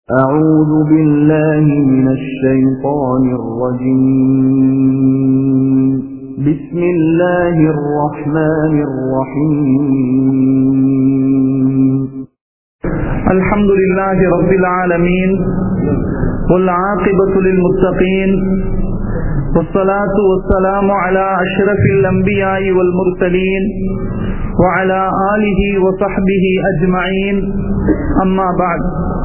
أعوذ بالله من الشيطان الرجيم بسم الله الرحمن الرحيم الحمد لله رب العالمين والعاقبة للمتقين والصلاة والسلام على أشرف الأنبياء والمرسلين وعلى آله وصحبه أجمعين أما بعد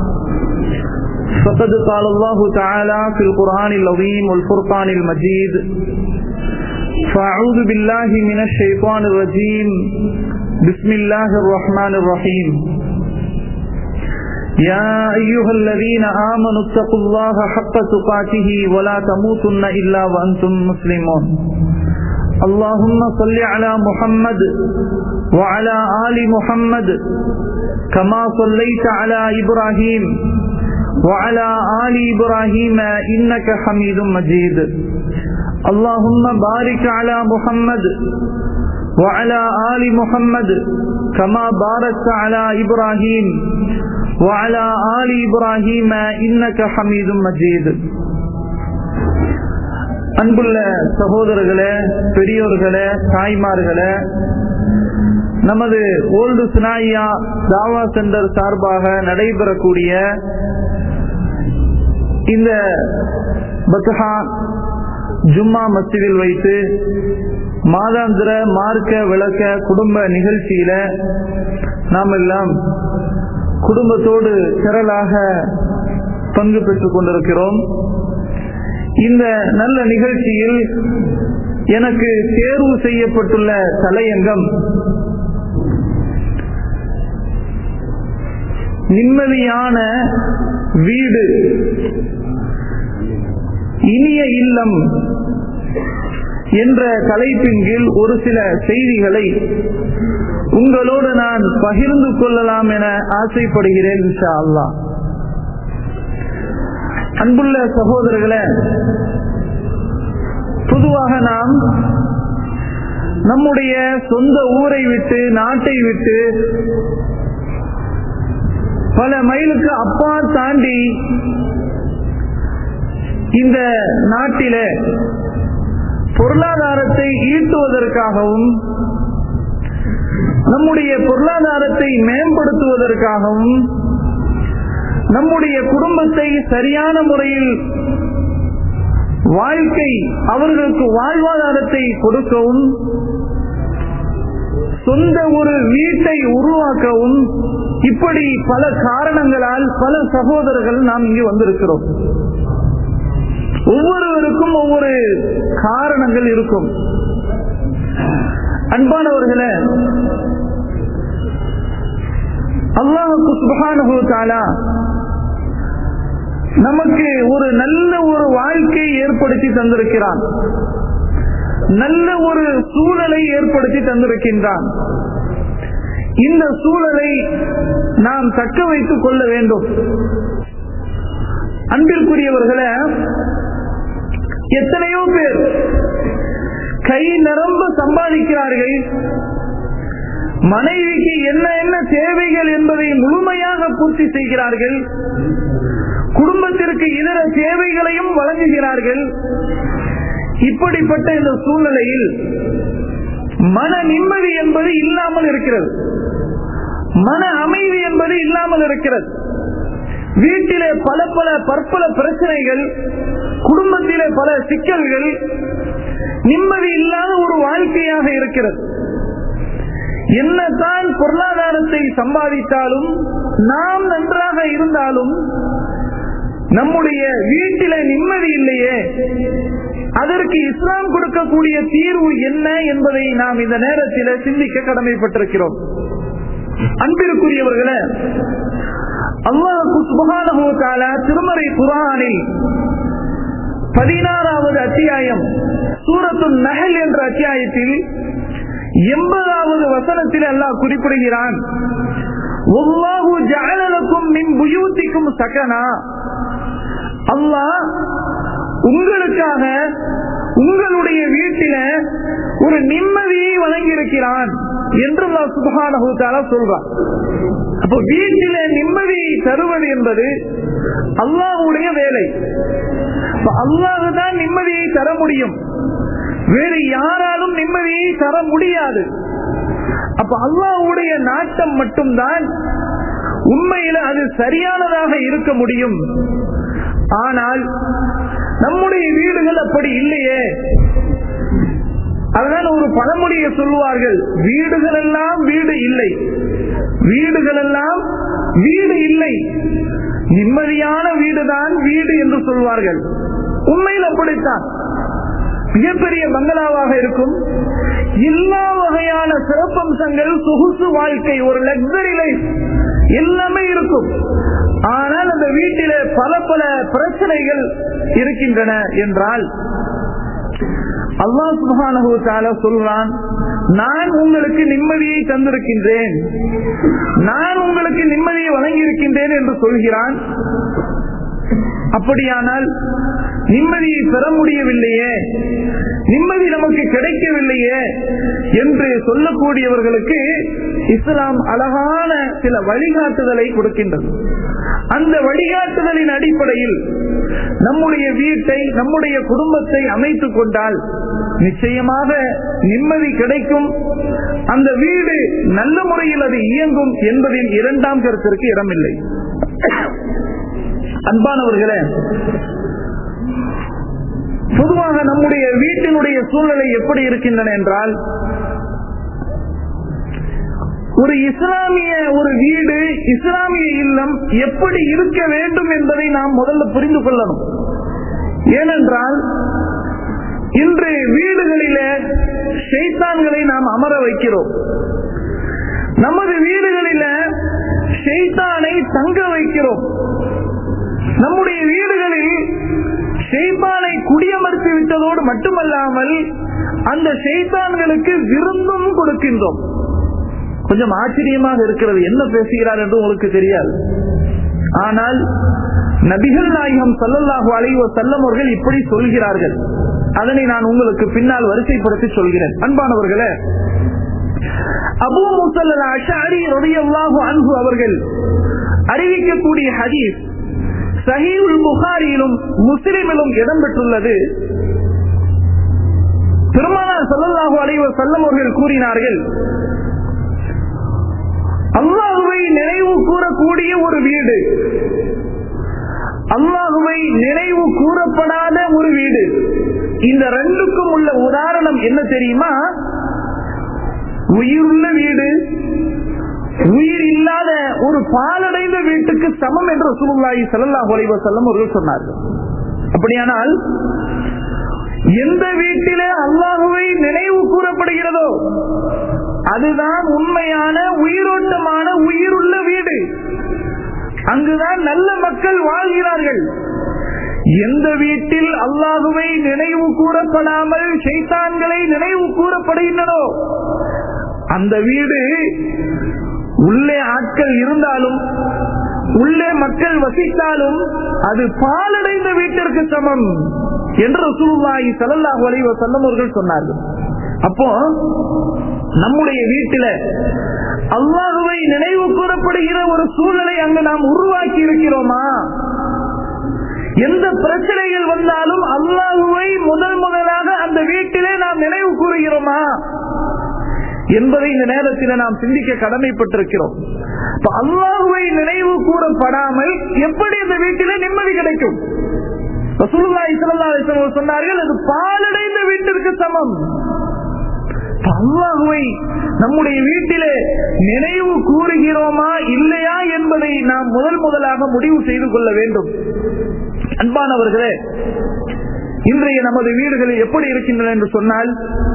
فقد قال الله تعالى في القرآن العظيم والفرقان المجيد فأعوذ بالله من الشيطان الرجيم بسم الله الرحمن الرحيم يا أيها الذين آمنوا اتقوا الله حق تقاته ولا تموتن إلا وأنتم مسلمون اللهم صل على محمد وعلى آل محمد كما صليت على إبراهيم وعلى آل إبراهيم إنك حميد مجيد اللهم بارك على محمد وعلى آل محمد كما باركت على إبراهيم وعلى آل إبراهيم إنك حميد مجيد அன்புள்ள சகோதரர்களே பெரியோர்களே தாய்மார்களே நமது ஓல்டு சினாயா தாவா சென்டர் சார்பாக நடைபெறக்கூடிய இந்த பத்ஹா ஜும்மா மஸ்ஜிதில் வைத்து மாதாந்திர மார்க்க விளக்க குடும்ப நிகழ்ச்சியில நாம் எல்லாம் குடும்பத்தோடு திரளாக பங்கு பெற்றுக் கொண்டிருக்கிறோம் இந்த நல்ல நிகழ்ச்சியில் எனக்கு தேர்வு செய்யப்பட்டுள்ள தலையங்கம் நிம்மதியான வீடு இனிய இல்லம் என்ற தலைப்பின் கீழ் ஒரு சில செய்திகளை உங்களோடு நான் பகிர்ந்து கொள்ளலாம் என ஆசைப்படுகிறேன் இன்ஷா அல்லா அன்புள்ள சகோதரர்களே பொதுவாக நாம் நம்முடைய சொந்த ஊரை விட்டு நாட்டை விட்டு பல மைலுக்கு அப்பா தாண்டி இந்த நாட்டில பொருளாதாரத்தை ஈட்டுவதற்காகவும் நம்முடைய பொருளாதாரத்தை மேம்படுத்துவதற்காகவும் நம்முடைய குடும்பத்தை சரியான முறையில் வாழ்க்கை அவர்களுக்கு வாழ்வாதாரத்தை கொடுக்கவும் சொந்த ஒரு வீட்டை உருவாக்கவும் இப்படி பல காரணங்களால் பல சகோதரர்கள் நாம் இங்கு வந்திருக்கிறோம் ஒவ்வொருவருக்கும் ஒவ்வொரு காரணங்கள் இருக்கும் அன்பானவர்களே அல்லாஹுக்கு சுபகானுபவத்தாலா நமக்கு ஒரு நல்ல ஒரு வாழ்க்கையை ஏற்படுத்தி தந்திருக்கிறான் நல்ல ஒரு சூழலை ஏற்படுத்தி தந்திருக்கின்றான் இந்த சூழலை நாம் தக்க வைத்துக் கொள்ள வேண்டும் அன்பிற்குரியவர்களே எத்தனையோ பேர் கை நிரம்ப சம்பாதிக்கிறார்கள் மனைவிக்கு என்ன என்ன தேவைகள் என்பதை முழுமையாக பூர்த்தி செய்கிறார்கள் குடும்பத்திற்கு இதர தேவைகளையும் வழங்குகிறார்கள் இப்படிப்பட்ட இந்த சூழ்நிலையில் மன நிம்மதி என்பது இல்லாமல் இருக்கிறது மன அமைதி என்பது இல்லாமல் இருக்கிறது வீட்டிலே பல பல பற்பல பிரச்சனைகள் குடும்பத்திலே பல சிக்கல்கள் நிம்மதி இல்லாத ஒரு வாழ்க்கையாக இருக்கிறது என்னதான் பொருளாதாரத்தை சம்பாதித்தாலும் நாம் நன்றாக இருந்தாலும் நம்முடைய வீட்டில நிம்மதி இல்லையே அதற்கு இஸ்லாம் கொடுக்கக்கூடிய தீர்வு என்ன என்பதை நாம் இந்த நேரத்தில் சிந்திக்க கடமைப்பட்டிருக்கிறோம் அன்பிற்குரியவர்களே அல்லாஹு சுபகான திருமறை குரானில் பதினாறாவது அத்தியாயம் சூரத்து நகல் என்ற அத்தியாயத்தில் எண்பதாவது வசனத்தில் அல்லாஹ் குறிப்பிடுகிறான் ஒவ்வாஹு ஜாலனுக்கும் மின் புயூத்திக்கும் சகனா அல்லாஹ் உங்களுக்காக உங்களுடைய வீட்டில ஒரு நிம்மதியை வழங்கி இருக்கிறான் என்று அல்லாஹ் சுபஹானஹு தஆலா சொல்றான் அப்போ வீட்டில நிம்மதியை தருவது என்பது அல்லாஹுடைய வேலை அல்லாஹுதான் நிம்மதியை தர முடியும் வேறு யாராலும் நிம்மதியை தர முடியாது அப்ப அல்லாஹுடைய நாட்டம் மட்டும்தான் உண்மையில அது சரியானதாக இருக்க முடியும் ஆனால் நம்முடைய வீடுகள் அப்படி இல்லையே அதனால் ஒரு பழமொழியை சொல்லுவார்கள் வீடுகள் எல்லாம் வீடு இல்லை வீடுகள் எல்லாம் வீடு இல்லை நிம்மதியான வீடுதான் வீடு என்று சொல்வார்கள் உண்மையில் அப்படித்தான் மிகப்பெரிய பங்களாவாக இருக்கும் எல்லா வகையான சிறப்பம்சங்கள் சொகுசு வாழ்க்கை ஒரு லக்ஸரி லைஃப் எல்லாமே இருக்கும் ஆனால் அந்த வீட்டில பல பல பிரச்சனைகள் இருக்கின்றன என்றால் அல்லாஹ் சுபானு சொல்றான் நான் உங்களுக்கு நிம்மதியை தந்திருக்கின்றேன் நான் உங்களுக்கு நிம்மதியை வழங்கி இருக்கின்றேன் என்று சொல்கிறான் அப்படியானால் நிம்மதியை பெற முடியவில்லையே நிம்மதி நமக்கு கிடைக்கவில்லையே என்று சொல்லக்கூடியவர்களுக்கு இஸ்லாம் அழகான சில வழிகாட்டுதலை கொடுக்கின்றது அந்த வழிகாட்டுதலின் அடிப்படையில் நம்முடைய வீட்டை நம்முடைய குடும்பத்தை அமைத்துக் கொண்டால் நிச்சயமாக நிம்மதி கிடைக்கும் அந்த வீடு நல்ல முறையில் அது இயங்கும் என்பதில் இரண்டாம் கருத்திற்கு இடமில்லை அன்பானவர்களே பொதுவாக நம்முடைய வீட்டினுடைய சூழ்நிலை எப்படி இருக்கின்றன என்றால் ஒரு இஸ்லாமிய ஒரு வீடு இஸ்லாமிய இல்லம் எப்படி இருக்க வேண்டும் என்பதை நாம் முதல்ல புரிந்து கொள்ளணும் ஏனென்றால் இன்று வீடுகளில ஷெய்தான்களை நாம் அமர வைக்கிறோம் நமது வீடுகளில ஷெய்தானை தங்க வைக்கிறோம் நம்முடைய வீடுகளில் ஷெய்தானை குடியமர்த்தி விட்டதோடு மட்டுமல்லாமல் அந்த ஷெய்தான்களுக்கு விருந்தும் கொடுக்கின்றோம் கொஞ்சம் ஆச்சரியமாக இருக்கிறது என்ன பேசுகிறார் என்று உங்களுக்கு தெரியாது ஆனால் நபிகள் நாயகம் சல்லல்லாஹு அலைவ செல்லம் அவர்கள் இப்படி சொல்கிறார்கள் அதனை நான் உங்களுக்கு பின்னால் வரிசைப்படுத்தி சொல்கிறேன் அன்பானவர்களே அபு முசல்ல அஷாரி ரதியல்லாஹு அன்பு அவர்கள் அறிவிக்கக்கூடிய ஹதீஸ் சஹீவுல் புகாரியிலும் முஸ்லிமிலும் இடம்பெற்றுள்ளது பெருமானார் சல்லல்லாஹு அலைவ செல்லம் அவர்கள் கூறினார்கள் அல்லாஹுவை நினைவு கூறக்கூடிய ஒரு வீடு அல்லாஹுவை நினைவு கூறப்படாத ஒரு வீடு இந்த ரெண்டுக்கும் உள்ள உதாரணம் என்ன தெரியுமா உயிருள்ள வீடு உயிர் இல்லாத ஒரு பாலடைந்த வீட்டுக்கு சமம் என்று சுருல்லாயி சல்லாஹ் அலைவ செல்லம் அவர்கள் சொன்னார்கள் அப்படியானால் எந்த வீட்டிலே அல்லாஹுவை நினைவு கூறப்படுகிறதோ அதுதான் உண்மையான உயிரோட்டமான உயிருள்ள வீடு அங்குதான் நல்ல மக்கள் வாழ்கிறார்கள் எந்த வீட்டில் அல்லாஹுவை நினைவு கூறப்படாமல் சைத்தான்களை நினைவு கூறப்படுகின்றனோ அந்த வீடு உள்ளே ஆட்கள் இருந்தாலும் உள்ளே மக்கள் வசித்தாலும் அது பாலடைந்த வீட்டிற்கு சமம் என்று ரசூலுல்லாஹி ஸல்லல்லாஹு அலைஹி வஸல்லம் அவர்கள் சொன்னார்கள் அப்போ நம்முடைய வீட்டில அல்லாஹுவை நினைவு கூறப்படுகிற ஒரு சூழலை அங்கு நாம் உருவாக்கி இருக்கிறோமா எந்த பிரச்சனைகள் வந்தாலும் அல்லாஹுவை முதல் முதலாக அந்த வீட்டிலே நாம் நினைவு கூறுகிறோமா என்பதை இந்த நேரத்தில் நாம் சிந்திக்க கடமைப்பட்டிருக்கிறோம் அல்லாஹுவை நினைவு கூறப்படாமல் எப்படி இந்த வீட்டிலே நிம்மதி கிடைக்கும் சொன்னார்கள் அது பாலடைந்த வீட்டிற்கு சமம் அல்லாஹுவை நம்முடைய வீட்டிலே நினைவு கூறுகிறோமா இல்லையா என்பதை நாம் முதல் முதலாக முடிவு செய்து கொள்ள வேண்டும் அன்பானவர்களே இன்றைய நமது வீடுகளில் எப்படி இருக்கின்றன என்று சொன்னால்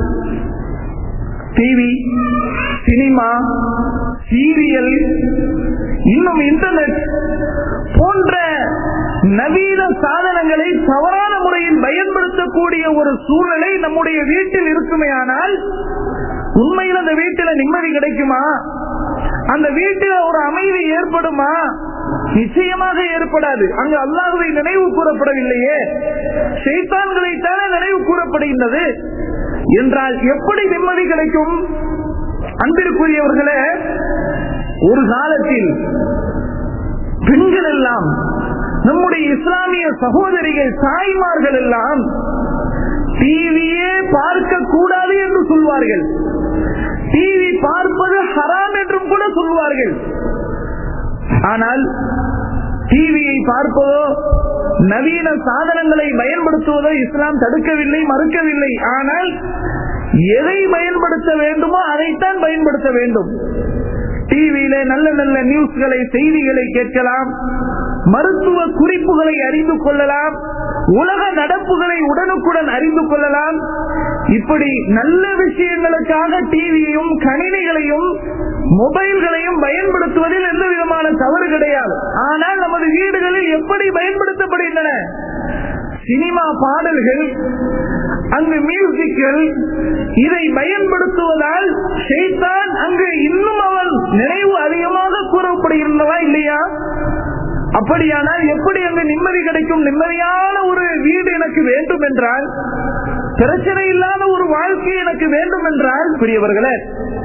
டிவி சினிமா சீரியல் இன்னும் இன்டர்நெட் போன்ற நவீன சாதனங்களை தவறான முறையில் பயன்படுத்தக்கூடிய ஒரு சூழலை நம்முடைய வீட்டில் இருக்குமே ஆனால் உண்மையில் அந்த வீட்டில் நிம்மதி கிடைக்குமா அந்த வீட்டில் ஒரு அமைதி ஏற்படுமா நிச்சயமாக ஏற்படாது அங்கு அல்லாஹுவை நினைவு கூறப்படவில்லையே செய்தான்களை தானே நினைவு கூறப்படுகின்றது என்றால் எப்படி நிம்மதி கிடைக்கும் அன்பிற்குரியவர்களே ஒரு காலத்தில் பெண்கள் எல்லாம் நம்முடைய இஸ்லாமிய சகோதரிகள் தாய்மார்கள் எல்லாம் டிவியே பார்க்க கூடாது என்று சொல்வார்கள் டிவி பார்ப்பது ஹராம் என்றும் கூட சொல்வார்கள் ஆனால் டிவியை பார்ப்பதோ நவீன சாதனங்களை பயன்படுத்துவதோ இஸ்லாம் தடுக்கவில்லை மறுக்கவில்லை ஆனால் எதை பயன்படுத்த வேண்டுமோ அதைத்தான் பயன்படுத்த வேண்டும் டிவியில நல்ல நல்ல நியூஸ்களை செய்திகளை கேட்கலாம் மருத்துவ குறிப்புகளை அறிந்து கொள்ளலாம் உலக நடப்புகளை உடனுக்குடன் அறிந்து கொள்ளலாம் இப்படி நல்ல விஷயங்களுக்காக டிவியையும் கணினிகளையும் மொபைல்களையும் பயன்படுத்துவதில் எந்த விதமான தவறு கிடையாது ஆனால் நமது வீடுகளில் எப்படி பயன்படுத்தப்படுகின்றன சினிமா பாடல்கள் அங்கு மியூசிக்கள் இதை பயன்படுத்துவதால் ஷைத்தான் அங்கு இன்னும் அவன் நினைவு அதிகமாக கூறப்படுகின்றவா இல்லையா அப்படியானால் எப்படி அங்கு நிம்மதி கிடைக்கும் நிம்மதியான ஒரு வீடு எனக்கு வேண்டும் என்றால் பிரச்சனை இல்லாத ஒரு வாழ்க்கை எனக்கு வேண்டும் என்றால் பெரியவர்களே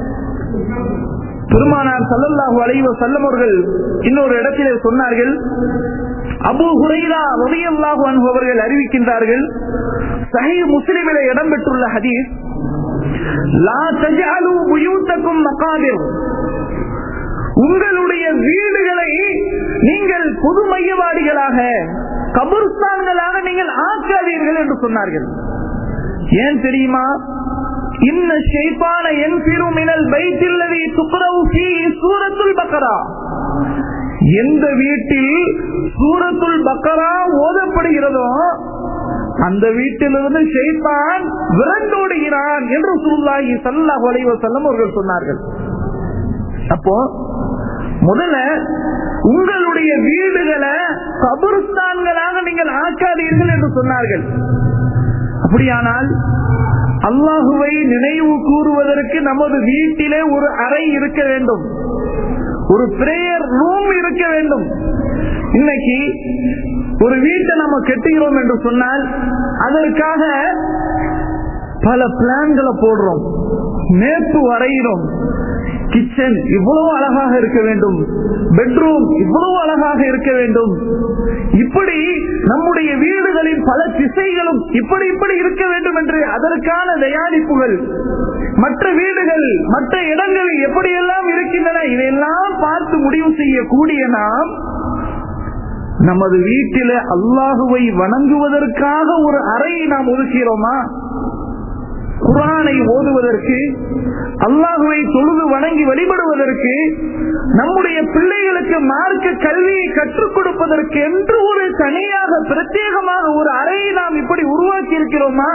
பெருமானார் சல்லல்லாஹு அலைவ செல்லம் அவர்கள் இன்னொரு இடத்திலே சொன்னார்கள் அபு ஹுரைரா ரலியல்லாஹு அன்ஹு அவர்கள் அறிவிக்கின்றார்கள் சஹீஹ் முஸ்லிமிலே இடம்பெற்றுள்ள ஹதீஸ் லா தஜஅலு புயூத்தக்கும் மகாபிர் உங்களுடைய வீடுகளை நீங்கள் பொது மையவாடிகளாக கபுர்ஸ்தான்களாக நீங்கள் ஆக்காதீர்கள் என்று சொன்னார்கள் ஏன் தெரியுமா இன்ன ஷைத்தான என் மினல் பைத்தில்லதி துக்ரவு ஃபீ சூரத்துல் பக்கரா எந்த வீட்டில் சூரத்துல் பக்கரா ஓதப்படுகிறதோ அந்த வீட்டிலிருந்து ஷைத்தான் விரண்டோடுகிறான் என்று சுல்லாஹி சல்லாஹ் அலைவ செல்லம் அவர்கள் சொன்னார்கள் அப்போ முதல்ல உங்களுடைய வீடுகளை கபுர்ஸ்தான்களாக நீங்கள் ஆக்காதீர்கள் என்று சொன்னார்கள் அப்படியானால் அல்லாஹுவை நினைவு கூறுவதற்கு நமது வீட்டிலே ஒரு அறை இருக்க வேண்டும் ஒரு பிரேயர் ரூம் இருக்க வேண்டும் இன்னைக்கு ஒரு வீட்டை நம்ம கெட்டுகிறோம் என்று சொன்னால் அதற்காக பல பிளான்களை போடுறோம் மேப்பு வரைகிறோம் கிச்சன் இவ்வளவு அழகாக இருக்க வேண்டும் பெட்ரூம் இவ்வளவு அழகாக இருக்க வேண்டும் இப்படி நம்முடைய வீடுகளின் பல திசைகளும் இப்படி இப்படி இருக்க வேண்டும் என்று அதற்கான தயாரிப்புகள் மற்ற வீடுகள் மற்ற இடங்களில் எப்படியெல்லாம் இருக்கின்றன இதையெல்லாம் பார்த்து முடிவு செய்யக்கூடிய நாம் நமது வீட்டில அல்லாஹுவை வணங்குவதற்காக ஒரு அறையை நாம் ஒதுக்கிறோமா குரானை ஓதுவதற்கு அல்லாஹுவை தொழுது வணங்கி வழிபடுவதற்கு நம்முடைய பிள்ளைகளுக்கு மார்க்க கல்வியை கற்றுக் கொடுப்பதற்கு என்று ஒரு தனியாக பிரத்யேகமாக ஒரு அறையை நாம் இப்படி உருவாக்கி இருக்கிறோமா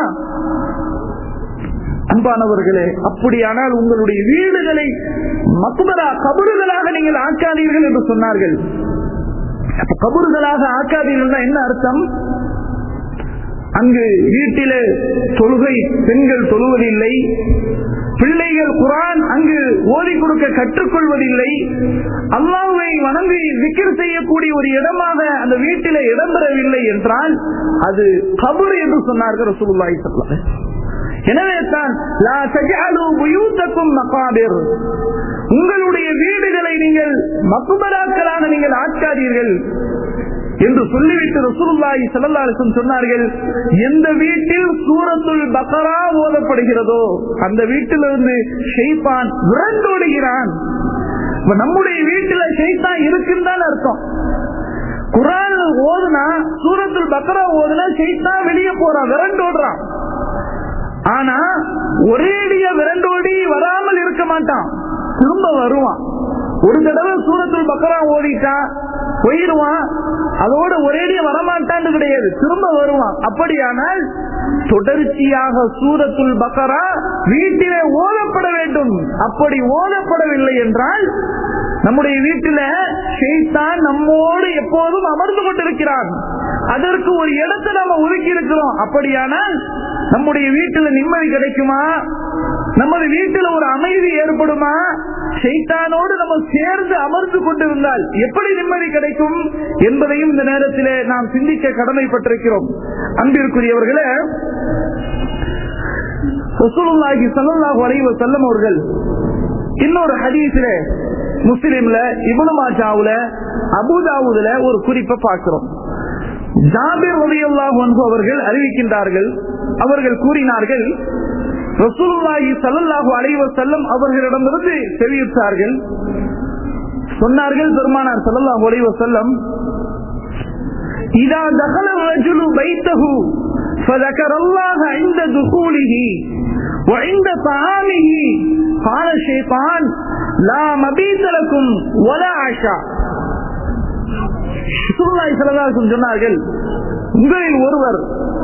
அன்பானவர்களே அப்படியானால் உங்களுடைய வீடுகளை மக்குமரா கபறுகளாக நீங்கள் ஆக்காதீர்கள் என்று சொன்னார்கள் அப்ப கபறுகளாக ஆக்காதீர்கள் என்ன அர்த்தம் அங்கு வீட்டிலே தொழுகை பெண்கள் தொழுவதில்லை பிள்ளைகள் குரான் அங்கு ஓதி கொடுக்க கற்றுக்கொள்வதில்லை அல்லாவை வணங்கி விக்கிர் செய்யக்கூடிய ஒரு இடமாக அந்த வீட்டிலே இடம்பெறவில்லை என்றால் அது கபர் என்று சொன்னார்கள் ரசூலுல்லாஹி ஸல்லல்லாஹு எனவே தான் லா தஜஅலு புயூத்தக்கும் மகாபிர் உங்களுடைய வீடுகளை நீங்கள் மக்குபராக்களாக நீங்கள் ஆட்காதீர்கள் என்று சொல்லிவிட்டு ரசூலுல்லாஹி ஸல்லல்லாஹு அலைஹி வஸல்லம் சொன்னார்கள் எந்த வீட்டில் சூரத்துல் பக்ரா ஓதப்படுகிறதோ அந்த வீட்டிலிருந்து ஷைத்தான் விரண்டோடுகிறான் இப்ப நம்முடைய வீட்டில ஷைத்தான் இருக்குன்னு தான் அர்த்தம் குரான் ஓதுனா சூரத்துல் பக்ரா ஓதுனா ஷைத்தான் வெளியே போறான் விரண்டோடுறான் ஆனா ஒரேடிய விரண்டோடி வராமல் இருக்க மாட்டான் திரும்ப வருவான் ஒரு தடவை சூரத்துல் பக்கரா ஓடிட்டான் போயிடுவான் அதோட ஒரேடிய வரமாட்டான்னு கிடையாது திரும்ப வருவான் அப்படியானால் தொடர்ச்சியாக சூரத்துல் பக்கரா வீட்டிலே ஓதப்பட வேண்டும் அப்படி ஓதப்படவில்லை என்றால் நம்முடைய வீட்டில ஷெய்தான் நம்மோடு எப்போதும் அமர்ந்து கொண்டிருக்கிறான் அதற்கு ஒரு இடத்தை நம்ம ஒதுக்கி இருக்கிறோம் அப்படியானால் நம்முடைய வீட்டுல நிம்மதி கிடைக்குமா நமது வீட்டில் ஒரு அமைதி ஏற்படுமா சைத்தானோடு நம்ம சேர்ந்து அமர்ந்து கொண்டிருந்தால் எப்படி நிம்மதி கிடைக்கும் என்பதையும் இந்த நேரத்திலே நாம் சிந்திக்க கடமைப்பட்டிருக்கிறோம் அன்பிற்குரியவர்களே ரசூலுல்லாஹி ஸல்லல்லாஹு அலைஹி வஸல்லம் அவர்கள் இன்னொரு ஹதீஸிலே முஸ்லிம்ல இபுனு மாஜாவுல அபுதாவுதுல ஒரு குறிப்பை பார்க்கிறோம் ஜாபிர் ரலியல்லாஹு அன்ஹு அவர்கள் அறிவிக்கின்றார்கள் அவர்கள் கூறினார்கள் ரசூலுல்லாஹி ஸல்லல்லாஹு அலைஹி வஸல்லம் அவர்களிடமிருந்து செவியுற்றார்கள் சொன்னார்கள் பெருமானார் ஸல்லல்லாஹு அலைஹி வஸல்லம் إذا دخل الرجل بيته فذكر الله عند دخوله وعند طعامه قال الشيطان لا مبيت لكم ولا عشاء சுருளாய் செலவாசம் சொன்னார்கள் உங்களில் ஒருவர்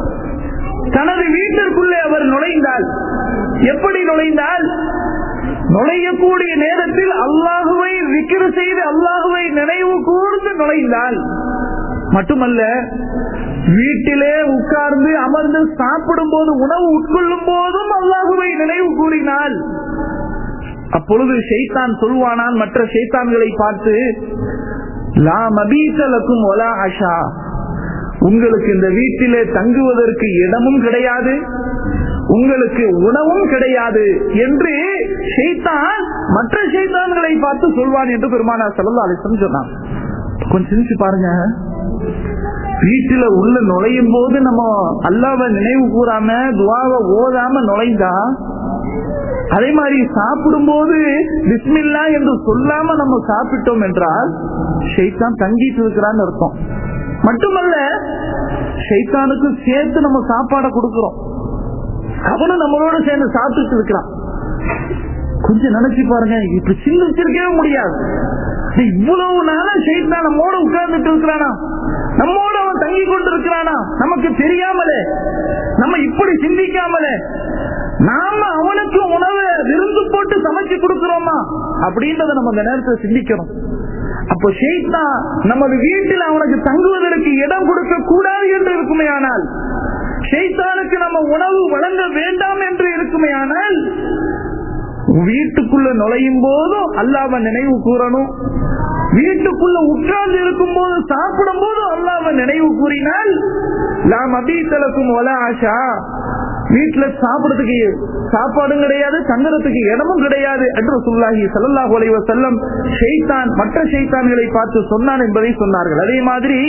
தனது வீட்டிற்குள்ளே அவர் நுழைந்தால் எப்படி நுழைந்தால் நுழையக்கூடிய நேரத்தில் அல்லாஹுவை விக்கிர செய்து அல்லாஹுவை நினைவு கூர்ந்து நுழைந்தால் மட்டுமல்ல வீட்டிலே உட்கார்ந்து அமர்ந்து சாப்பிடும் போது உணவு உட்கொள்ளும் போதும் அல்லாஹுவை நினைவு கூறினால் அப்பொழுது ஷைத்தான் சொல்வானான் மற்ற ஷைத்தான்களை பார்த்து லா மபீசலக்கும் ஒலா அஷா உங்களுக்கு இந்த வீட்டிலே தங்குவதற்கு இடமும் கிடையாது உங்களுக்கு உணவும் கிடையாது என்று ஷைத்தான் மற்ற ஷைத்தான்களை பார்த்து சொல்வான் என்று பெருமானார் செல்லா அலிசம் சொன்னான் கொஞ்சம் சிந்திச்சு பாருங்க வீட்டுல உள்ள நுழையும் போது நம்ம அல்லாவை நினைவு கூறாம துவாவை ஓதாம நுழைந்தா அதே மாதிரி சாப்பிடும் போது பிஸ்மில்லா என்று சொல்லாம நம்ம சாப்பிட்டோம் என்றால் ஷைத்தான் தங்கிட்டு இருக்கிறான்னு அர்த்தம் மட்டுமல்ல ஷைத்தானுக்கு சேர்த்து நம்ம சாப்பாடை கொடுக்கிறோம் அவனும் நம்மளோட சேர்ந்து சாப்பிட்டு இருக்கிறான் கொஞ்சம் நினைச்சு பாருங்க இப்ப சிந்திச்சிருக்கவே முடியாது இவ்வளவு நாளா ஷைத்தான் நம்மோட உட்கார்ந்துட்டு இருக்கிறானா நம்மோட அவன் தங்கி கொண்டு இருக்கிறானா நமக்கு தெரியாமலே நம்ம இப்படி சிந்திக்காமலே நாம அவனுக்கு உணவை விருந்து போட்டு சமைச்சு கொடுக்கிறோமா அப்படின்றத நம்ம இந்த நேரத்தில் சிந்திக்கிறோம் அப்போ ஷெய்தா நமது வீட்டில் அவனுக்கு தங்குவதற்கு இடம் கொடுக்க கூடாது என்று இருக்குமே ஆனால் ஷெய்தானுக்கு நம்ம உணவு வழங்க வேண்டாம் என்று இருக்குமே ஆனால் வீட்டுக்குள்ள நுழையும் போதும் அல்லாம நினைவு கூறணும் வீட்டுக்குள்ள உட்கார்ந்து இருக்கும் போது சாப்பிடும் போது அல்லாம நினைவு கூறினால் நாம் அபீத்தலுக்கும் ஒல ஆஷா வீட்டுல சாப்பிடறதுக்கு சாப்பாடும் கிடையாது தங்குறதுக்கு இடமும் கிடையாது என்று சொல்லாகி சல்லாஹ் ஒலைவ செல்லம் ஷெய்தான் மற்ற ஷெய்தான்களை பார்த்து சொன்னான் என்பதை சொன்னார்கள் அதே மாதிரி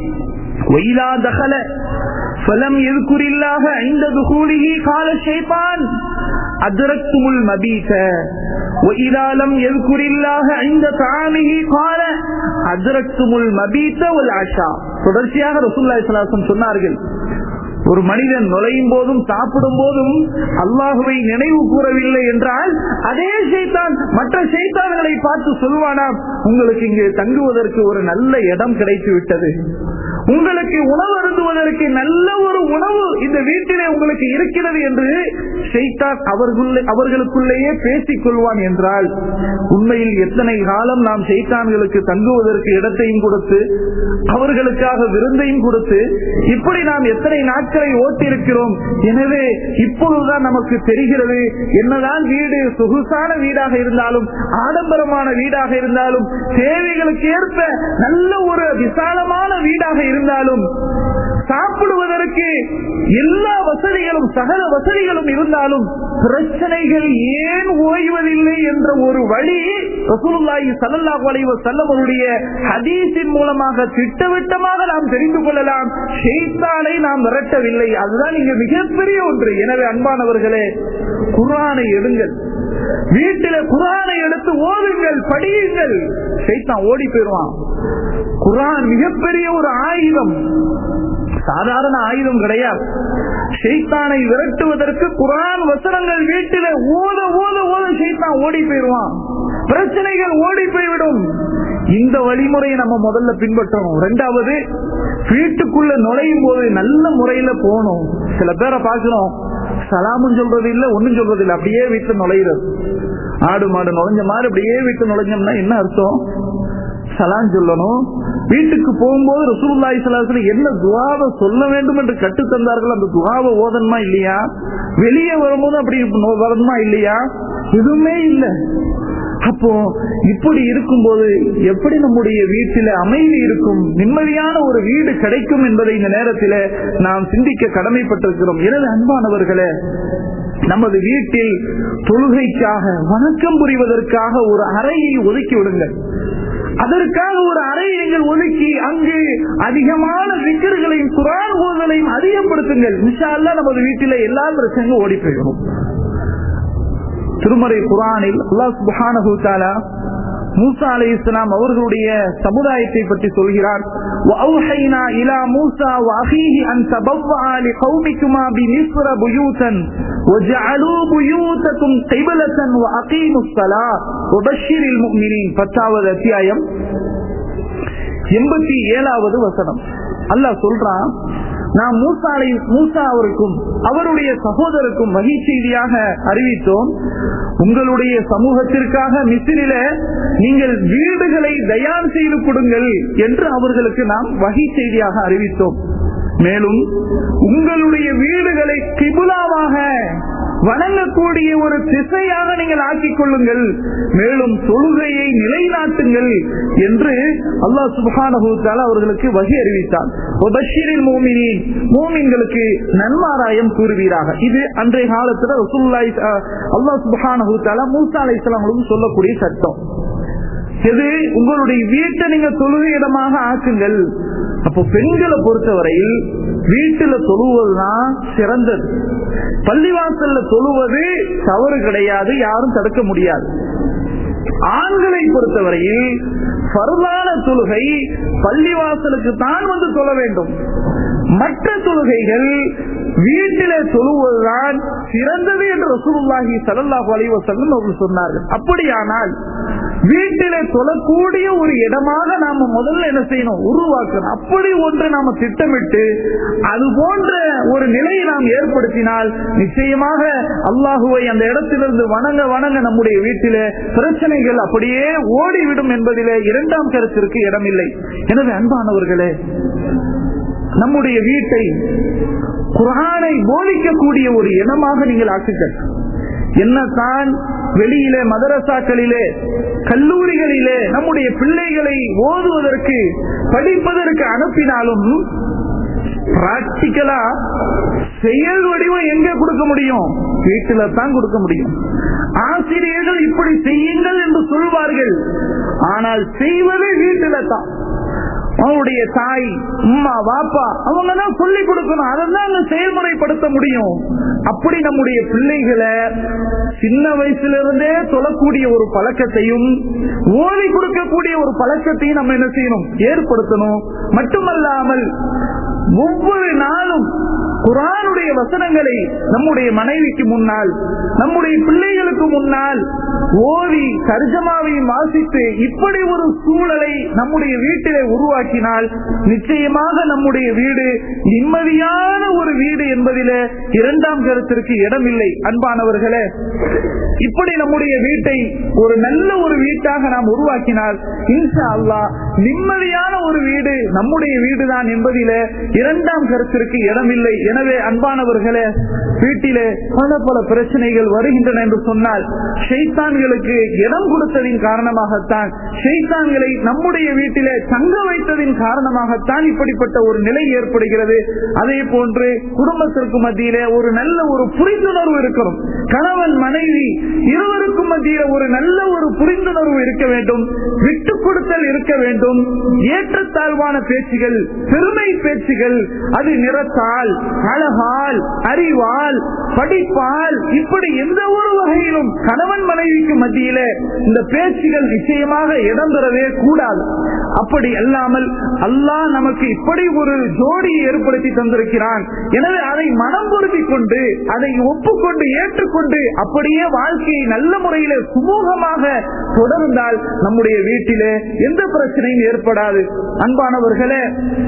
ஒயிலா தகல فلم يذكر الله عند دخوله قال الشيطان أدركتم المبيت وإذا لم يذكر الله عند طعامه قال أدركتم المبيت والعشاء தொடர்ச்சியாக ரசூல்லாய் சொன்னார்கள் ஒரு மனிதன் நுழையும் போதும் சாப்பிடும் போதும் அல்லாஹுவை நினைவு கூறவில்லை என்றால் அதே செய்தான் மற்ற செய்தான்களை பார்த்து சொல்வானாம் உங்களுக்கு இங்கு தங்குவதற்கு ஒரு நல்ல இடம் கிடைத்து விட்டது உங்களுக்கு உணவு அருந்துவதற்கு நல்ல ஒரு உணவு இந்த வீட்டிலே உங்களுக்கு இருக்கிறது என்று செய்தான் அவர்களுள்ளே அவர்களுக்குள்ளேயே பேசிக் கொள்வான் என்றால் உண்மையில் எத்தனை காலம் நாம் செய்தான்களுக்கு தங்குவதற்கு இடத்தையும் கொடுத்து அவர்களுக்காக விருந்தையும் கொடுத்து இப்படி நாம் எத்தனை நாட்களை ஓட்டியிருக்கிறோம் எனவே இப்பொழுதுதான் நமக்கு தெரிகிறது என்னதான் வீடு சொகுசான வீடாக இருந்தாலும் ஆடம்பரமான வீடாக இருந்தாலும் தேவைகளுக்கு ஏற்ப நல்ல ஒரு விசாலமான வீடாக இருந்தாலும் சாப்பிடுவதற்கு எல்லா வசதிகளும் சகல வசதிகளும் இருந்தாலும் பிரச்சனைகள் ஏன் ஓய்வதில்லை என்ற ஒரு வழி ரசூலுல்லாஹி ஸல்லல்லாஹு அலைஹி வஸல்லமுடைய ஹதீஸின் மூலமாக திட்டவட்டமாக நாம் தெரிந்து கொள்ளலாம் ஷைத்தானை நாம் விரட்டவில்லை அதுதான் இங்க மிகப்பெரிய ஒன்று எனவே அன்பானவர்களே குர்ஆனை எடுங்கள் வீட்டில குரானை எடுத்து ஓதுங்கள் படியுங்கள் ஷைத்தான் ஓடி போயிருவான் குரான் மிகப்பெரிய ஒரு ஆயுதம் சாதாரண ஆயுதம் கிடையாது ஷெய்தானை விரட்டுவதற்கு குரான் வசனங்கள் வீட்டில ஓத ஓத ஓத ஷெய்தான் ஓடி போயிடுவான் பிரச்சனைகள் ஓடி போய்விடும் இந்த வழிமுறையை நம்ம முதல்ல பின்பற்றணும் ரெண்டாவது வீட்டுக்குள்ள நுழையும் போது நல்ல முறையில போகணும் சில பேரை பார்க்கணும் சலாமும் சொல்றது இல்ல ஒண்ணும் சொல்றது இல்ல அப்படியே வீட்டு நுழையிறது ஆடு மாடு நுழைஞ்ச மாதிரி அப்படியே வீட்டு நுழைஞ்சோம்னா என்ன அர்த்தம் சலான் சொல்லணும் வீட்டுக்கு போகும்போது ரசூல்லாய் சலாசன என்ன துவாவை சொல்ல வேண்டும் என்று கட்டு தந்தார்கள் அந்த துவாவை ஓதணுமா இல்லையா வெளியே வரும்போது அப்படி வரணுமா இல்லையா எதுவுமே இல்லை அப்போ இப்படி இருக்கும்போது எப்படி நம்முடைய வீட்டில அமைதி இருக்கும் நிம்மதியான ஒரு வீடு கிடைக்கும் என்பதை இந்த நேரத்தில் நாம் சிந்திக்க கடமைப்பட்டிருக்கிறோம் எனவே அன்பானவர்களே நமது வீட்டில் தொழுகைக்காக வணக்கம் புரிவதற்காக ஒரு அறையை ஒதுக்கி விடுங்கள் அதற்காக ஒரு அறையை நீங்கள் ஒதுக்கி அங்கு அதிகமான விக்கர்களையும் குரான் ஓதலையும் அதிகப்படுத்துங்கள் இன்ஷா அல்லாஹ் நமது வீட்டில எல்லா பிரச்சனையும் ஓடி போயிடும் திருமறை குரானில் அல்லாஹ் சுப்ஹானஹு தஆலா மூசா அலை இஸ்லாம் அவர்களுடைய சமுதாயத்தை பற்றி சொல்கிறார் وَأَوْحَيْنَا إِلَى مُوسَى وَأَخِيهِ أَن تَبَوَّعَا لِقَوْمِكُمَا بِمِصْرَ بُيُوتًا وَاجْعَلُوا بُيُوتَكُمْ قِبْلَةً وَأَقِيمُوا الصَّلَاةَ وَبَشِّرِ الْمُؤْمِنِينَ பத்தாவது அத்தியாயம் எண்பத்தி ஏழாவது வசனம் அல்லாஹ் சொல்றான் நாம் மூசாலை மூசா அவருக்கும் அவருடைய சகோதரருக்கும் வகை செய்தியாக அறிவித்தோம் உங்களுடைய சமூகத்திற்காக மிசிறில நீங்கள் வீடுகளை தயார் செய்து கொடுங்கள் என்று அவர்களுக்கு நாம் வகை செய்தியாக அறிவித்தோம் மேலும் உங்களுடைய வீடுகளை கிபுலாவாக வணங்கக்கூடிய ஒரு திசையாக நீங்கள் ஆக்கிக் கொள்ளுங்கள் மேலும் தொழுகையை நிலைநாட்டுங்கள் என்று அல்லாஹ் சுபஹானஹூத்தால அவர்களுக்கு வகை அறிவித்தார் ஒபஷீரில் மோமினின் மோமின்களுக்கு நன்மாராயம் கூறுவீராக இது அன்றைய காலத்துல ரசூல்லாய் அல்லாஹ் சுபஹானஹூத்தால மூசா அலை இஸ்லாமங்களும் சொல்லக்கூடிய சட்டம் எது உங்களுடைய வீட்டை நீங்க தொழுகை இடமாக ஆக்குங்கள் அப்போ பெண்களை பொறுத்தவரையில் வீட்டுல தொழுவதுதான் சிறந்தது பள்ளிவாசல்ல தொழுவது தவறு கிடையாது யாரும் தடுக்க முடியாது ஆண்களை பொறுத்தவரையில் பருவான தொழுகை பள்ளிவாசலுக்கு தான் வந்து தொழ வேண்டும் மற்ற தொழுகைகள் வீட்டிலே தொழுவதுதான் சிறந்தது என்று ரசூலுல்லாஹி ஸல்லல்லாஹு அலைஹி வஸல்லம் அவர்கள் சொன்னார்கள் அப்படியானால் வீட்டிலே தொழக்கூடிய ஒரு இடமாக நாம முதல்ல என்ன செய்யணும் உருவாக்கணும் அப்படி ஒன்று நாம திட்டமிட்டு அது போன்ற ஒரு நிலையை நாம் ஏற்படுத்தினால் நிச்சயமாக அல்லாஹுவை அந்த இடத்திலிருந்து வணங்க வணங்க நம்முடைய வீட்டிலே பிரச்சனைகள் அப்படியே ஓடிவிடும் என்பதிலே இரண்டாம் கருத்திற்கு இடமில்லை எனவே அன்பானவர்களே நம்முடைய வீட்டை குரானை போதிக்கக்கூடிய ஒரு இடமாக நீங்கள் ஆக்குங்கள் என்னத்தான் வெளியிலே மதரசாக்களிலே கல்லூரிகளிலே நம்முடைய பிள்ளைகளை ஓதுவதற்கு படிப்பதற்கு அனுப்பினாலும் பிராக்டிக்கலா செயல் வடிவம் எங்க கொடுக்க முடியும் வீட்டில தான் கொடுக்க முடியும் ஆசிரியர்கள் இப்படி செய்யுங்கள் என்று சொல்வார்கள் ஆனால் செய்வது வீட்டில தான் அவனுடைய தாய் அம்மா வாப்பா அவங்க தான் சொல்லி கொடுக்கணும் அதை தான் செயல்முறைப்படுத்த முடியும் அப்படி நம்முடைய பிள்ளைகளை சின்ன வயசுல இருந்தே சொல்லக்கூடிய ஒரு பழக்கத்தையும் ஓதி கொடுக்கக்கூடிய ஒரு பழக்கத்தையும் நம்ம என்ன செய்யணும் ஏற்படுத்தணும் மட்டுமல்லாமல் ஒவ்வொரு நாளும் குரானுடைய வசனங்களை நம்முடைய மனைவிக்கு முன்னால் நம்முடைய பிள்ளைகளுக்கு முன்னால் ஓதி தர்ஜமாவையும் வாசித்து இப்படி ஒரு சூழலை நம்முடைய வீட்டிலே உருவாக்கினால் நிச்சயமாக நம்முடைய வீடு நிம்மதியான ஒரு வீடு என்பதிலே இரண்டாம் கருத்திற்கு இடமில்லை அன்பானவர்களே இப்படி நம்முடைய வீட்டை ஒரு நல்ல ஒரு வீட்டாக நாம் உருவாக்கினால் இன்ஷா அல்லா நிம்மதியான ஒரு வீடு நம்முடைய வீடுதான் என்பதிலே இரண்டாம் கருத்திற்கு இடமில்லை எனவே அன்பானவர்களே வீட்டிலே பல பல பிரச்சனைகள் வருகின்றன என்று சொன்னால் ஷைத்தான்களுக்கு இடம் கொடுத்ததின் காரணமாகத்தான் ஷைத்தான்களை நம்முடைய வீட்டிலே தங்க வைத்ததின் காரணமாகத்தான் இப்படிப்பட்ட ஒரு நிலை ஏற்படுகிறது அதே போன்று குடும்பத்திற்கு மத்தியிலே ஒரு நல்ல ஒரு புரிந்துணர்வு இருக்கணும் கணவன் மனைவி இருவருக்கும் மத்தியில ஒரு நல்ல ஒரு புரிந்துணர்வு இருக்க வேண்டும் விட்டு கொடுத்தல் இருக்க வேண்டும் ஏற்றத்தாழ்வான பேச்சுகள் பெருமை பேச்சுகள் அது நிறத்தால் அழகால் அறிவால் படிப்பால் இப்படி எந்த ஒரு வகையிலும் கணவன் மனைவிக்கு மத்தியில இந்த பேச்சுகள் நிச்சயமாக இடம்பெறவே கூடாது அப்படி அல்லாமல் அல்லாஹ் நமக்கு இப்படி ஒரு ஜோடியை ஏற்படுத்தி தந்திருக்கிறான் எனவே அதை மனம் பொருத்தி கொண்டு அதை ஒப்புக்கொண்டு ஏற்றுக்கொண்டு அப்படியே வாழ்க்கையை நல்ல முறையில சுமூகமாக தொடர்ந்தால் நம்முடைய வீட்டிலே எந்த பிரச்சனையும் ஏற்படாது அன்பானவர்களே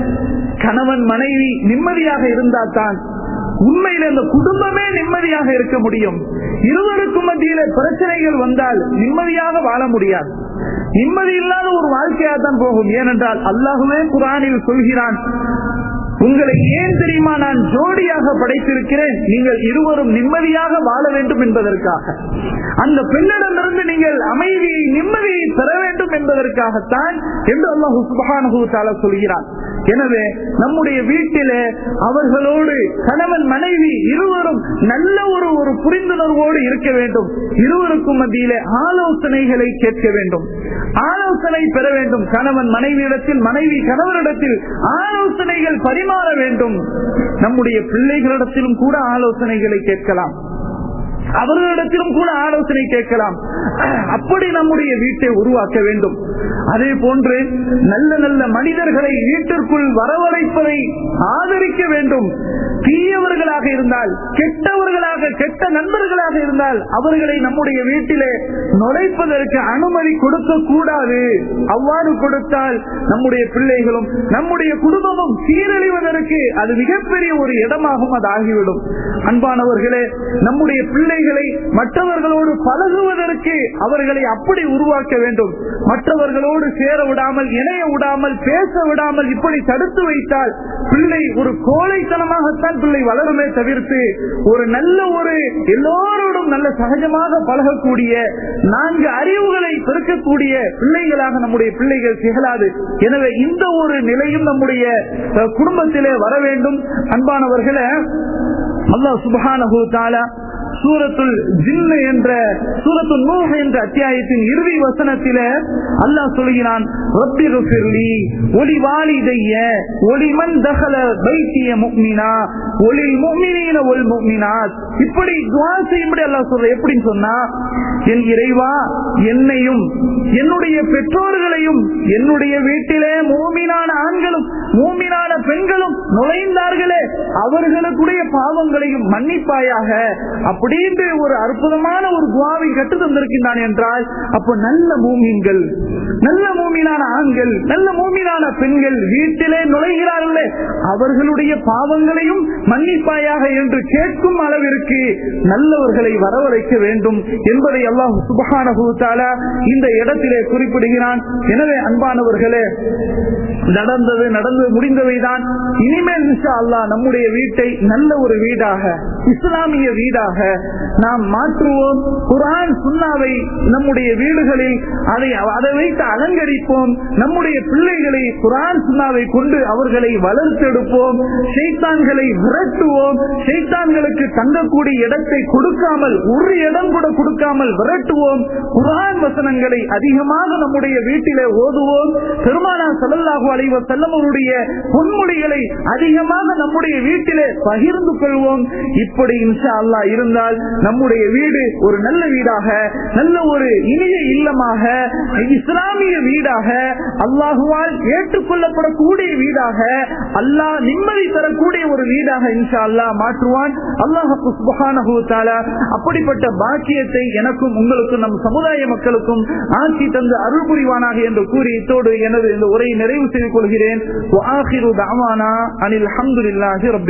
கணவன் மனைவி நிம்மதியாக இருந்தால் தான் உண்மையில இந்த குடும்பமே நிம்மதியாக இருக்க முடியும் இருவருக்கும் மத்தியில பிரச்சனைகள் வந்தால் நிம்மதியாக வாழ முடியாது நிம்மதி இல்லாத ஒரு வாழ்க்கையா தான் போகும் ஏனென்றால் அல்லாஹுவே குரானில் சொல்கிறான் உங்களை ஏன் தெரியுமா நான் ஜோடியாக படைத்திருக்கிறேன் நீங்கள் இருவரும் நிம்மதியாக வாழ வேண்டும் என்பதற்காக அந்த பெண்ணிடமிருந்து நீங்கள் அமைதியை நிம்மதியை பெற வேண்டும் என்பதற்காகத்தான் என்று அல்லாஹு சுபஹானஹு தஆலா சொல்கிறான் எனவே நம்முடைய வீட்டிலே அவர்களோடு கணவன் மனைவி இருவரும் நல்ல ஒரு ஒரு புரிந்துணர்வோடு இருக்க வேண்டும் இருவருக்கும் மத்தியிலே ஆலோசனைகளை கேட்க வேண்டும் ஆலோசனை பெற வேண்டும் கணவன் மனைவியிடத்தில் மனைவி கணவரிடத்தில் ஆலோசனைகள் பரிமாற வேண்டும் நம்முடைய பிள்ளைகளிடத்திலும் கூட ஆலோசனைகளை கேட்கலாம் அவர்களிடத்திலும் கூட ஆலோசனை கேட்கலாம் அப்படி நம்முடைய வீட்டை உருவாக்க வேண்டும் அதே போன்று நல்ல நல்ல மனிதர்களை வீட்டிற்குள் வரவழைப்பதை ஆதரிக்க வேண்டும் தீயவர்களாக இருந்தால் கெட்டவர்களாக கெட்ட நண்பர்களாக இருந்தால் அவர்களை நம்முடைய வீட்டிலே நுழைப்பதற்கு அனுமதி கொடுக்க கூடாது அவ்வாறு கொடுத்தால் நம்முடைய பிள்ளைகளும் நம்முடைய குடும்பமும் சீரழிவதற்கு அது மிகப்பெரிய ஒரு இடமாகும் அது ஆகிவிடும் அன்பானவர்களே நம்முடைய பிள்ளைகளை மற்றவர்களோடு பழகுவதற்கு அவர்களை அப்படி உருவாக்க வேண்டும் மற்றவர்களோடு சேர விடாமல் இணைய விடாமல் பேச விடாமல் இப்படி தடுத்து வைத்தால் பிள்ளை ஒரு கோழைத்தனமாகத்தான் பிள்ளை வளருமே தவிர்த்து ஒரு நல்ல ஒரு எல்லோரோடும் நல்ல சகஜமாக பழகக்கூடிய நான்கு அறிவுகளை பெருக்கக்கூடிய பிள்ளைகளாக நம்முடைய பிள்ளைகள் திகழாது எனவே இந்த ஒரு நிலையும் நம்முடைய அஹ், குடும்பத்திலே வர வேண்டும் அன்பானவர்களே அல்லாஹ் சுபஹானஹு தஆலா சூரத்துல் ஜின்னு என்ற சூரத்துல் நூஹ் என்ற அத்தியாயத்தின் இறுதி வசனத்திலே அல்லாஹ் சொல்கிறான் ரப்பி ருஃபிர்லி ஒலி வாலிதைய ஒலிமன் தகல பைத்திய முக்மினா ஒலில் முக்மினீன ஒல் முக்மினாத் இப்படி துவா செய்யும்படி அல்லாஹ் சொல்ற எப்படின்னு சொன்னா என் இறைவா என்னையும் என்னுடைய பெற்றோர்களையும் என்னுடைய வீட்டிலே மூமினான ஆண்களும் மூமினான பெண்களும் நுழைந்தார்களே அவர்களுக்குடைய பாவங்களையும் மன்னிப்பாயாக அப்படின்ற ஒரு அற்புதமான ஒரு துவாவை கற்று தந்திருக்கின்றான் என்றால் அப்போ நல்ல மூமீன்கள் நல்ல மூமீனான ஆண்கள் நல்ல மூமீனான பெண்கள் வீட்டிலே நுழைகிறார்களே அவர்களுடைய பாவங்களையும் மன்னிப்பாயாக என்று கேட்கும் அளவிற்கு நல்லவர்களை வரவழைக்க வேண்டும் என்பதை அல்லாஹ் சுபகான இந்த இடத்திலே குறிப்பிடுகிறான் எனவே அன்பானவர்களே நடந்தது நடந்து முடிந்தவைதான் இனிமேல் இன்ஷா அல்லாஹ் நம்முடைய வீட்டை நல்ல ஒரு வீடாக இஸ்லாமிய வீடாக நாம் மாற்றுவோம் குரான் சுண்ணாவை நம்முடைய வீடுகளில் அதை அதை வைத்து அலங்கரிப்போம் நம்முடைய பிள்ளைகளை குரான் சுண்ணாவை கொண்டு அவர்களை வளர்த்தெடுப்போம் ஷைத்தான்களை விரட்டுவோம் ஷைத்தான்களுக்கு தங்கக்கூடிய இடத்தை கொடுக்காமல் ஒரு இடம் கூட கொடுக்காமல் விரட்டுவோம் குரான் வசனங்களை அதிகமாக நம்முடைய வீட்டிலே ஓதுவோம் பெருமானா செல்லல்லாஹு அலைவ செல்லமருடைய பொன்மொழிகளை அதிகமாக நம்முடைய வீட்டிலே பகிர்ந்து கொள்வோம் இப்படி இன்ஷா அல்லாஹ் இருந்தால் நம்முடைய வீடு ஒரு நல்ல வீடாக நல்ல ஒரு இனிய இல்லமாக இஸ்லாமிய வீடாக அல்லாஹுவால் ஏற்றுக்கொள்ளப்படக்கூடிய வீடாக அல்லாஹ் நிம்மதி தரக்கூடிய ஒரு வீடாக இன்ஷா அல்லாஹ் மாற்றுவான் அல்லாஹு சுபஹானஹு தஆலா அப்படிப்பட்ட பாக்கியத்தை எனக்கும் உங்களுக்கும் நம் சமுதாய மக்களுக்கும் ஆட்சி தந்து அருள் புரிவானாக என்று கூறி இத்தோடு எனது இந்த உரையை நிறைவு செய்து கொள்கிறேன் وآخر دعوانا أن الحمد لله رب